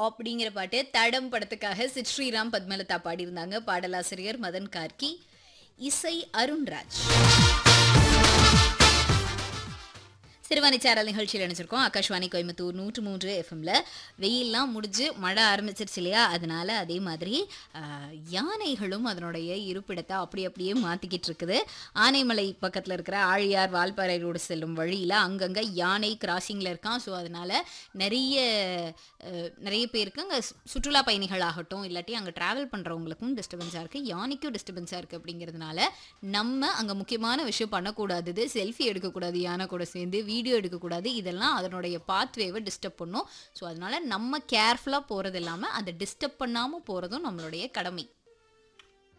அப்படிங்கிற பாட்டு தடம் படத்துக்காக சித் ஸ்ரீராம் பத்மலதா பாடியிருந்தாங்க பாடலாசிரியர் மதன் கார்கி இசை அருண்ராஜ் சிறுவாணி சேரல் நிகழ்ச்சியில் நினைச்சிருக்கோம் ஆகாஷ்வாணி கோயம்புத்தூர் நூற்று மூன்று எஃப்எம்ல வெயில்லாம் முடிஞ்சு மழை ஆரம்பிச்சிருச்சு இல்லையா அதனால அதே மாதிரி ஆஹ், யானைகளும் அதனுடைய இருப்பிடத்தை அப்படி அப்படியே மாத்திக்கிட்டு இருக்குது ஆனைமலை பக்கத்தில் இருக்கிற ஆழியார் வால்பாறை ரோடு செல்லும் வழியில் அங்கங்கே யானை கிராசிங்கில் இருக்கான் ஸோ அதனால நிறைய அஹ், நிறைய பேருக்கு அங்கே சுற்றுலா பயணிகளாகட்டும் இல்லாட்டி அங்கே ட்ராவல் பண்ணுறவங்களுக்கும் டிஸ்டர்பன்ஸாக இருக்குது யானைக்கும் டிஸ்டர்பன்ஸாக இருக்குது அப்படிங்கிறதுனால நம்ம அங்கே முக்கியமான விஷயம் பண்ணக்கூடாதது செல்ஃபி எடுக்கக்கூடாது யானை கூட சேர்ந்து வீடியோ எடுக்கக்கூடாது இதெல்லாம் அதனுடைய பாத்வேவை டிஸ்டர்ப் பண்ணும் ஸோ அதனால நம்ம கேர்ஃபுல்லாக போகிறது இல்லாமல் அதை டிஸ்டர்ப் பண்ணாமல் போகிறதும் நம்மளுடைய கடமை